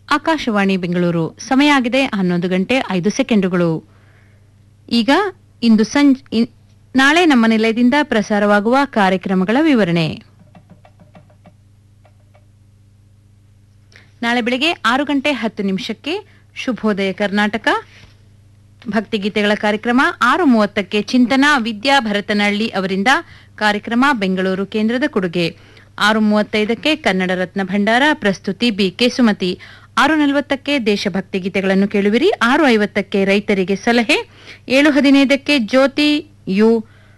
ಆಕಾಶವಾಣಿ ಬೆಂಗಳೂರು ಸಮಯ ಆಗಿದೆ ಹನ್ನೊಂದು ಗಂಟೆ ಐದು ಸೆಕೆಂಡುಗಳು ಈಗ ಇಂದು ಸಂಜ್ ಇ- ನಾಳೆ ನಮ್ಮ ನಿಲಯದಿಂದ ಪ್ರಸಾರವಾಗುವ ಕಾರ್ಯಕ್ರಮಗಳ ವಿವರಣೆ ನಾಳೆ ಬೆಳಿಗ್ಗೆ ಆರು ಗಂಟೆ ಹತ್ತು ನಿಮಿಷಕ್ಕೆ ಶುಭೋದಯ ಕರ್ನಾಟಕ ಭಕ್ತಿಗೀತೆಗಳ ಕಾರ್ಯಕ್ರಮ ಆರು ಮೂವತ್ತಕ್ಕೆ ಚಿಂತನ ವಿದ್ಯಾ ಭರತನಹಳ್ಳಿ ಅವರಿಂದ ಕಾರ್ಯಕ್ರಮ ಬೆಂಗಳೂರು ಕೇಂದ್ರದ ಕೊಡುಗೆ ಆರು ಮೂವತ್ತೈದಕ್ಕೆ ಕನ್ನಡ ರತ್ನ ಭಂಡಾರ ಪ್ರಸ್ತುತಿ ಬಿಕೆ ಸುಮತಿ ಆರು ನಲವತ್ತಕ್ಕೆ ದೇಶಭಕ್ತಿ ಗೀತೆಗಳನ್ನು ಕೇಳುವಿರಿ ಆರು ಐವತ್ತಕ್ಕೆ ರೈತರಿಗೆ ಸಲಹೆ ಏಳು ಹದಿನೈದಕ್ಕೆ ಜ್ಯೋತಿ ಯು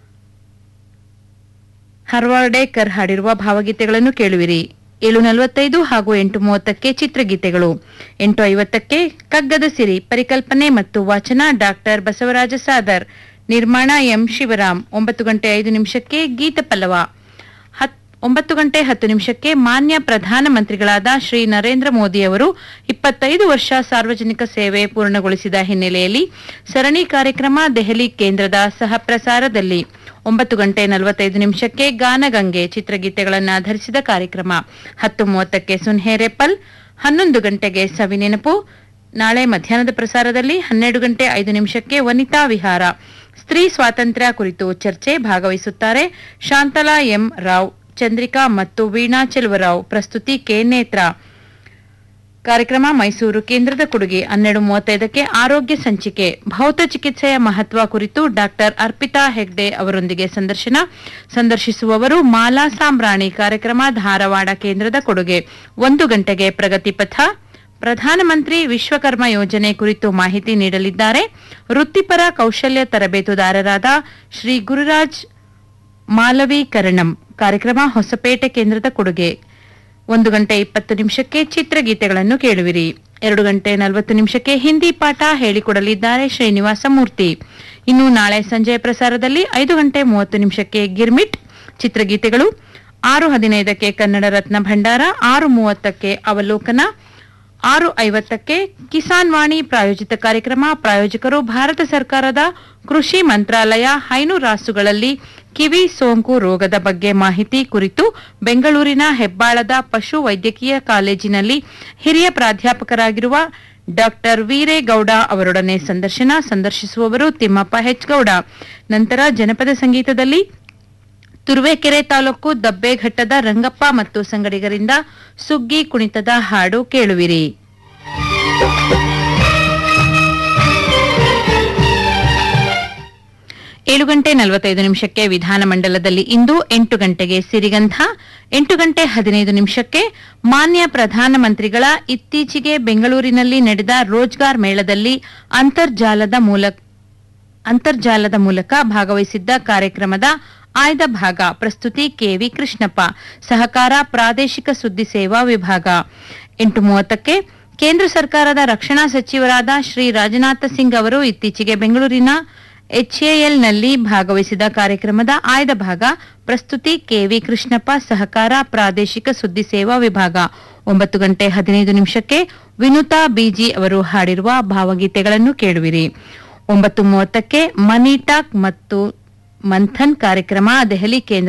ಹರ್ವಾರ್ಡೇಕರ್ ಹಾಡಿರುವ ಭಾವಗೀತೆಗಳನ್ನು ಕೇಳುವಿರಿ ಏಳು ನಲವತ್ತೈದು ಹಾಗೂ ಎಂಟು ಮೂವತ್ತಕ್ಕೆ ಚಿತ್ರಗೀತೆಗಳು ಎಂಟು ಐವತ್ತಕ್ಕೆ ಕಗ್ಗದ ಸಿರಿ ಪರಿಕಲ್ಪನೆ ಮತ್ತು ವಾಚನ ಡಾಕ್ಟರ್ ಬಸವರಾಜ ಸಾದರ್ ನಿರ್ಮಾಣ ಎಂ ಶಿವರಾಮ್ ಒಂಬತ್ತು ಗಂಟೆ ಐದು ನಿಮಿಷಕ್ಕೆ ಗೀತ ಪಲ್ಲವ ಹತ್- ಒಂಬತ್ತು ಗಂಟೆ ಹತ್ತು ನಿಮಿಷಕ್ಕೆ ಮಾನ್ಯ ಪ್ರಧಾನಮಂತ್ರಿಗಳಾದ ಶ್ರೀ ನರೇಂದ್ರ ಮೋದಿ ಅವರು ಇಪ್ಪತ್ತೈದು ವರ್ಷ ಸಾರ್ವಜನಿಕ ಸೇವೆ ಪೂರ್ಣಗೊಳಿಸಿದ ಹಿನ್ನೆಲೆಯಲ್ಲಿ ಸರಣಿ ಕಾರ್ಯಕ್ರಮ ದೆಹಲಿ ಕೇಂದ್ರದ ಸಹ ಪ್ರಸಾರದಲ್ಲಿ ಒಂಬತ್ತು ಗಂಟೆ ನಲವತ್ತೈದು ನಿಮಿಷಕ್ಕೆ ಗಾನಗಂಗೆ ಚಿತ್ರಗೀತೆಗಳನ್ನು ಆಧರಿಸಿದ ಕಾರ್ಯಕ್ರಮ ಹತ್ತು ಮೂವತ್ತಕ್ಕೆ ಸುನ್ಹೇರೆಪ್ಪಲ್ ಹನ್ನೊಂದು ಗಂಟೆಗೆ ಸವಿನೆನಪು ನಾಳೆ ಮಧ್ಯಾಹ್ನದ ಪ್ರಸಾರದಲ್ಲಿ ಹನ್ನೆರಡು ಗಂಟೆ ಐದು ನಿಮಿಷಕ್ಕೆ ವನಿತಾ ವಿಹಾರ ಸ್ತ್ರೀ ಸ್ವಾತಂತ್ರ್ಯ ಕುರಿತು ಚರ್ಚೆ ಭಾಗವಹಿಸುತ್ತಾರೆ ಶಾಂತಲಾ ಎಂ ರಾವ್ ಚಂದ್ರಿಕಾ ಮತ್ತು ವೀಣಾ ಚೆಲುವರಾವ್ ಪ್ರಸ್ತುತಿ ಕೆ ನೇತ್ರ ಕಾರ್ಯಕ್ರಮ ಮೈಸೂರು ಕೇಂದ್ರದ ಕೊಡುಗೆ ಹನ್ನೆರಡು ಮೂವತ್ತೈದಕ್ಕೆ ಆರೋಗ್ಯ ಸಂಚಿಕೆ ಭೌತ ಚಿಕಿತ್ಸೆಯ ಮಹತ್ವ ಕುರಿತು ಡಾಕ್ಟರ್ ಅರ್ಪಿತಾ ಹೆಗ್ಡೆ ಅವರೊಂದಿಗೆ ಸಂದರ್ಶನ ಸಂದರ್ಶಿಸುವವರು ಮಾಲಾ ಸಾಂಬ್ರಾಣಿ ಕಾರ್ಯಕ್ರಮ ಧಾರವಾಡ ಕೇಂದ್ರದ ಕೊಡುಗೆ ಒಂದು ಗಂಟೆಗೆ ಪ್ರಗತಿ ಪಥ ಪ್ರಧಾನಮಂತ್ರಿ ವಿಶ್ವಕರ್ಮ ಯೋಜನೆ ಕುರಿತು ಮಾಹಿತಿ ನೀಡಲಿದ್ದಾರೆ ವೃತ್ತಿಪರ ಕೌಶಲ್ಯ ತರಬೇತುದಾರರಾದ ಶ್ರೀ ಗುರುರಾಜ್ ಮಾಲವೀಕರಣಂ ಕಾರ್ಯಕ್ರಮ ಹೊಸಪೇಟೆ ಕೇಂದ್ರದ ಕೊಡುಗೆ ಒಂದು ಗಂಟೆ ಇಪ್ಪತ್ತು ನಿಮಿಷಕ್ಕೆ ಚಿತ್ರಗೀತೆಗಳನ್ನು ಕೇಳುವಿರಿ ಎರಡು ಗಂಟೆ ನಲವತ್ತು ನಿಮಿಷಕ್ಕೆ ಹಿಂದಿ ಪಾಠ ಹೇಳಿಕೊಡಲಿದ್ದಾರೆ ಶ್ರೀನಿವಾಸ ಮೂರ್ತಿ ಇನ್ನು ನಾಳೆ ಸಂಜೆ ಪ್ರಸಾರದಲ್ಲಿ ಐದು ಗಂಟೆ ಮೂವತ್ತು ನಿಮಿಷಕ್ಕೆ ಗಿರ್ಮಿಟ್ ಚಿತ್ರಗೀತೆಗಳು ಆರು ಹದಿನೈದಕ್ಕೆ ಕನ್ನಡ ರತ್ನ ಭಂಡಾರ ಆರು ಮೂವತ್ತಕ್ಕೆ ಅವಲೋಕನ ಆರು ಐವತ್ತಕ್ಕೆ ಕಿಸಾನ್ ವಾಣಿ ಪ್ರಾಯೋಜಿತ ಕಾರ್ಯಕ್ರಮ ಪ್ರಾಯೋಜಕರು ಭಾರತ ಸರ್ಕಾರದ ಕೃಷಿ ಮಂತ್ರಾಲಯ ಹೈನು ರಾಸುಗಳಲ್ಲಿ ಕಿವಿ ಸೋಂಕು ರೋಗದ ಬಗ್ಗೆ ಮಾಹಿತಿ ಕುರಿತು ಬೆಂಗಳೂರಿನ ಹೆಬ್ಬಾಳದ ಪಶು ವೈದ್ಯಕೀಯ ಕಾಲೇಜಿನಲ್ಲಿ ಹಿರಿಯ ಪ್ರಾಧ್ಯಾಪಕರಾಗಿರುವ ಡಾಕ್ಟರ್ ವೀರೇಗೌಡ ಅವರೊಡನೆ ಸಂದರ್ಶನ ಸಂದರ್ಶಿಸುವವರು ತಿಮ್ಮಪ್ಪ ಹೆಚ್ಗೌಡ ನಂತರ ಜನಪದ ಸಂಗೀತದಲ್ಲಿ ತುರುವೇಕೆರೆ ತಾಲೂಕು ದಬ್ಬೆಘಟ್ಟದ ರಂಗಪ್ಪ ಮತ್ತು ಸಂಗಡಿಗರಿಂದ ಸುಗ್ಗಿ ಕುಣಿತದ ಹಾಡು ಕೇಳುವಿರಿ ಏಳು ಗಂಟೆ ನಲವತ್ತೈದು ನಿಮಿಷಕ್ಕೆ ವಿಧಾನಮಂಡಲದಲ್ಲಿ ಇಂದು ಎಂಟು ಗಂಟೆಗೆ ಸಿರಿಗಂಧ ಎಂಟು ಗಂಟೆ ಹದಿನೈದು ನಿಮಿಷಕ್ಕೆ ಮಾನ್ಯ ಪ್ರಧಾನಮಂತ್ರಿಗಳ ಇತ್ತೀಚೆಗೆ ಬೆಂಗಳೂರಿನಲ್ಲಿ ನಡೆದ ರೋಜ್ಗಾರ್ ಮೇಳದಲ್ಲಿ ಅಂತರ್ಜಾಲದ ಮೂಲಕ ಅಂತರ್ಜಾಲದ ಮೂಲಕ ಭಾಗವಹಿಸಿದ್ದ ಕಾರ್ಯಕ್ರಮದ ಆಯ್ದ ಭಾಗ ಪ್ರಸ್ತುತಿ ಕೆವಿ ಕೃಷ್ಣಪ್ಪ ಸಹಕಾರ ಪ್ರಾದೇಶಿಕ ಸುದ್ದಿ ಸೇವಾ ವಿಭಾಗ ಎಂಟು ಮೂವತ್ತಕ್ಕೆ ಕೇಂದ್ರ ಸರ್ಕಾರದ ರಕ್ಷಣಾ ಸಚಿವರಾದ ಶ್ರೀ ರಾಜನಾಥ ಸಿಂಗ್ ಅವರು ಇತ್ತೀಚೆಗೆ ಬೆಂಗಳೂರಿನ ಎಚ್ಎಎಲ್ನಲ್ಲಿ ಭಾಗವಹಿಸಿದ ಕಾರ್ಯಕ್ರಮದ ಆಯ್ದ ಭಾಗ ಪ್ರಸ್ತುತಿ ಕೆವಿ ಕೃಷ್ಣಪ್ಪ ಸಹಕಾರ ಪ್ರಾದೇಶಿಕ ಸುದ್ದಿ ಸೇವಾ ವಿಭಾಗ ಒಂಬತ್ತು ಗಂಟೆ ಹದಿನೈದು ನಿಮಿಷಕ್ಕೆ ವಿನುತಾ ಬಿಜಿ ಅವರು ಹಾಡಿರುವ ಭಾವಗೀತೆಗಳನ್ನು ಕೇಳುವಿರಿ ಒಂಬತ್ತು ಮೂವತ್ತಕ್ಕೆ ಮನಿ ಟಾಕ್ ಮತ್ತು ಮಂಥನ್ ಕಾರ್ಯಕ್ರಮ ದೆಹಲಿ ಕೇಂದ್ರ